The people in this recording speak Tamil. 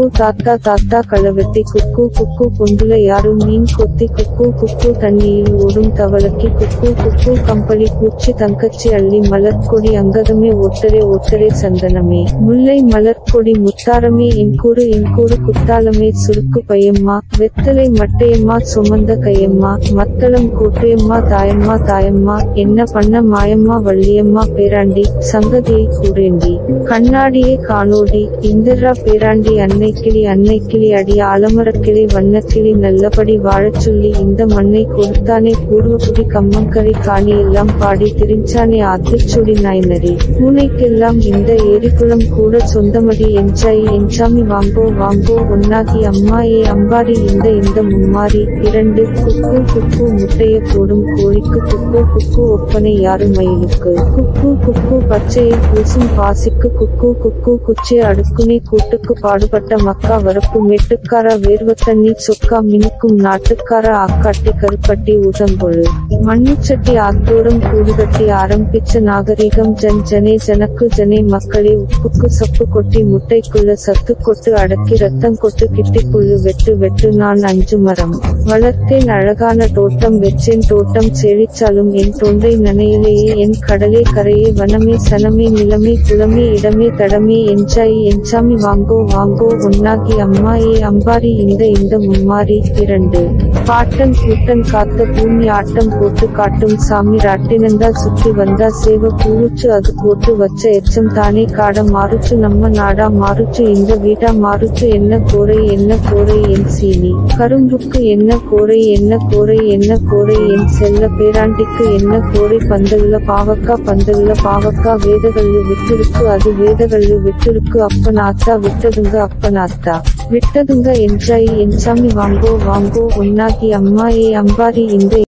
தாத்தா தாத்தா களவெட்டி குக்கு குக்கு பொந்துல யாரும் மீன் கொத்தி குக்கு குக்கு தண்ணியில் ஓடும் தவளக்கி குக்கு குக்கு கம்பளி பூச்சி தங்கச்சி அள்ளி மலர்கொடி அங்கதமே ஒட்டரே ஒட்டரே சந்தனமே முல்லை மலர்கொடி முத்தாரமே என்கூறு என்கூறு குத்தாலமே சுருக்கு பையம்மா வெத்தலை மட்டையம்மா சுமந்த கையம்மா மத்தளம் கோட்டையம்மா தாயம்மா தாயம்மா என்ன பண்ண மாயம்மா வள்ளியம்மா பேராண்டி சங்கதியை கூறேண்டி கண்ணாடியே காணோடி இந்திரா பேராண்டி அன்னைக்கிளி அன்னைக்கிளி அடி ஆலமரக்கிளி வண்ணக்கிளி நல்லபடி வாழச் சொல்லி இந்த மண்ணை கொடுத்தானே பூர்வகுடி கம்மங்கரை காணி எல்லாம் பாடி திரிஞ்சானே ஆத்திச்சுடி நாய்னரி பூனைக்கெல்லாம் இந்த ஏரிக்குளம் கூட சொந்தமடி என்ஜாய் என்சாமி வாங்கோ வாங்கோ ஒன்னாகி அம்மா ஏ அம்பாரி இந்த இந்த மும்மாரி இரண்டு குக்கு குக்கு முட்டைய போடும் கோழிக்கு குக்கு குக்கு ஒப்பனை யாரு மயிலுக்கு குக்கு குக்கு பச்சையை பூசும் பாசிக்கு குக்கு குக்கு குச்சி அடுக்குனே கூட்டுக்கு பாடுபட்ட மக்கா வரப்பு மெட்டுக்கார வேர்வ தண்ணி சொக்கா மினுக்கும் நாட்டுக்கார ஆக்காட்டி கருப்பட்டி ஊதம்பொழு மண்ணுச்சட்டி ஆத்தோரம் கூடுகட்டி ஆரம்பிச்ச நாகரிகம் ஜன் ஜனே ஜனக்கு ஜனே மக்களே உப்புக்கு சப்பு கொட்டி முட்டைக்குள்ள சத்து கொட்டு அடக்கி ரத்தம் கொட்டு கிட்டிக்குள்ளு வெட்டு வெட்டு நான் அஞ்சு மரம் வளர்த்தேன் அழகான தோட்டம் வெச்சேன் தோட்டம் செழிச்சாலும் என் தொண்டை நனையிலேயே என் கடலே கரையே வனமே சனமே நிலமே குளமே இடமே தடமே என்ஜாய் என்சாமி வாங்கோ வாங்கோ ஒன்னாகி அம்மா ஏ அம்பாரி இந்த இந்த மும்மாரி இரண்டு பாட்டன் கூட்டன் காத்த பூமி ஆட்டம் போட்டு காட்டும் சாமி ராட்டினந்தா சுத்தி வந்தா சேவ பூவுச்சு அது போட்டு வச்ச எச்சம் தானே காட மாறுச்சு நம்ம நாடா மாறுச்சு இந்த வீடா மாறுச்சு என்ன கோரை என்ன கோரை என் சீனி கரும்புக்கு என்ன கோரை என்ன கோரை என்ன கோரை என் செல்ல பேராண்டிக்கு என்ன கோரை பந்தல்ல பாவக்கா பந்தல்ல பாவக்கா வேதகல்லு விட்டிருக்கு அது வேதகல்லு விட்டிருக்கு அப்பனாத்தா விட்டதுங்க அப்பனாத்தா விட்டதுங்க என்ஜாய் என்சாமி வாங்கோ வாங்கோ ஒன்னாகி அம்மா ஏ அம்பாரி இந்த